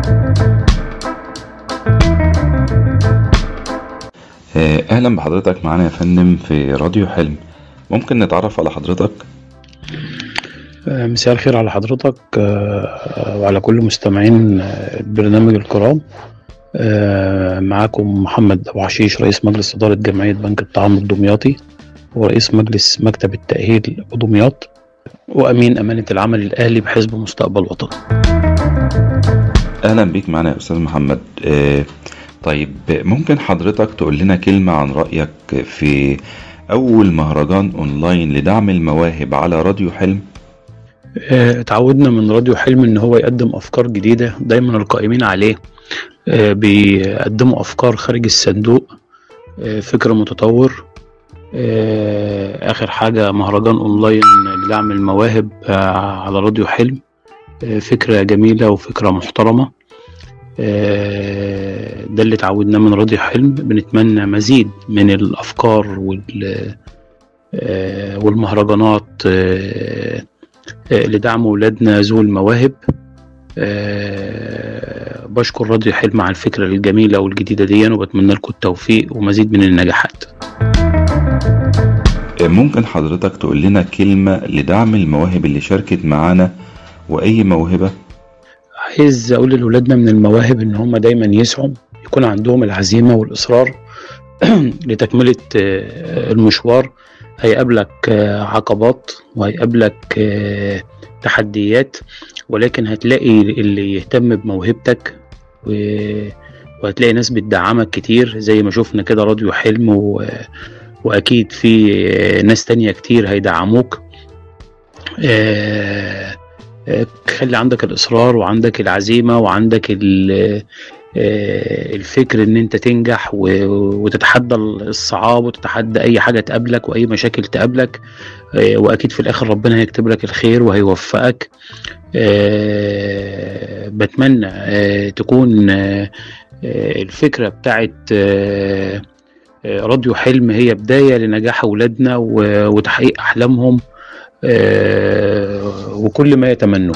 آه، أهلا بحضرتك معانا يا فندم في راديو حلم ممكن نتعرف على حضرتك آه، مساء الخير على حضرتك آه، وعلى كل مستمعين آه، البرنامج الكرام آه، معاكم محمد أبو عشيش رئيس مجلس إدارة جمعية بنك الطعام الدمياطي ورئيس مجلس مكتب التأهيل بدمياط وأمين أمانة العمل الأهلي بحزب مستقبل وطن أهلا بيك معانا يا أستاذ محمد آه، طيب ممكن حضرتك تقول لنا كلمة عن رأيك في أول مهرجان أونلاين لدعم المواهب على راديو حلم آه، اتعودنا من راديو حلم ان هو يقدم افكار جديده دايما القائمين عليه آه، بيقدموا افكار خارج الصندوق آه، فكر متطور آه، اخر حاجه مهرجان اونلاين لدعم المواهب آه، على راديو حلم آه، فكره جميله وفكره محترمه آه، ده اللي اتعودناه من راديو حلم بنتمنى مزيد من الافكار وال آه، والمهرجانات آه، آه، لدعم ولادنا ذو المواهب آه، بشكر راديو حلم على الفكرة الجميلة والجديدة دي وبتمنى لكم التوفيق ومزيد من النجاحات آه، ممكن حضرتك تقول لنا كلمة لدعم المواهب اللي شاركت معانا وأي موهبة عايز أقول لولادنا من المواهب إن هم دايما يسعوا يكون عندهم العزيمة والإصرار لتكملة آه، المشوار هيقابلك آه، عقبات وهيقابلك آه، تحديات ولكن هتلاقي اللي يهتم بموهبتك و- وهتلاقي ناس بتدعمك كتير زي ما شفنا كده راديو حلم و... واكيد في آه، ناس تانية كتير هيدعموك آه، آه، خلي عندك الاصرار وعندك العزيمة وعندك ال- آه، الفكر ان انت تنجح و- وتتحدى الصعاب وتتحدى اي حاجة تقابلك واي مشاكل تقابلك آه، واكيد في الاخر ربنا هيكتب لك الخير وهيوفقك آه، بتمنى آه، تكون آه، آه، الفكرة بتاعت آه، آه، راديو حلم هي بداية لنجاح أولادنا و- وتحقيق أحلامهم آه، وكل ما يتمنوه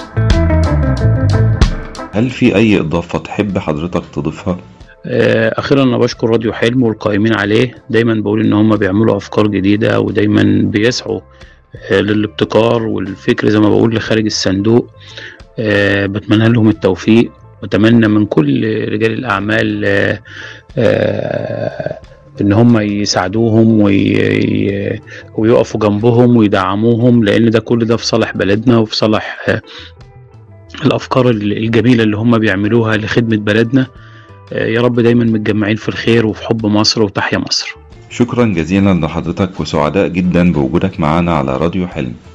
هل في أي إضافة تحب حضرتك تضيفها؟ آه، أخيرا أنا بشكر راديو حلم والقائمين عليه دايما بقول إن هم بيعملوا أفكار جديدة ودايما بيسعوا آه، للابتكار والفكر زي ما بقول لخارج الصندوق آه، بتمنى لهم التوفيق واتمنى من كل رجال الاعمال آه، آه، ان هم يساعدوهم وي- ويقفوا جنبهم ويدعموهم لان ده كل ده في صالح بلدنا وفي صالح آه، الافكار الجميله اللي هم بيعملوها لخدمه بلدنا آه، يا رب دايما متجمعين في الخير وفي حب مصر وتحيا مصر شكرا جزيلا لحضرتك وسعداء جدا بوجودك معانا على راديو حلم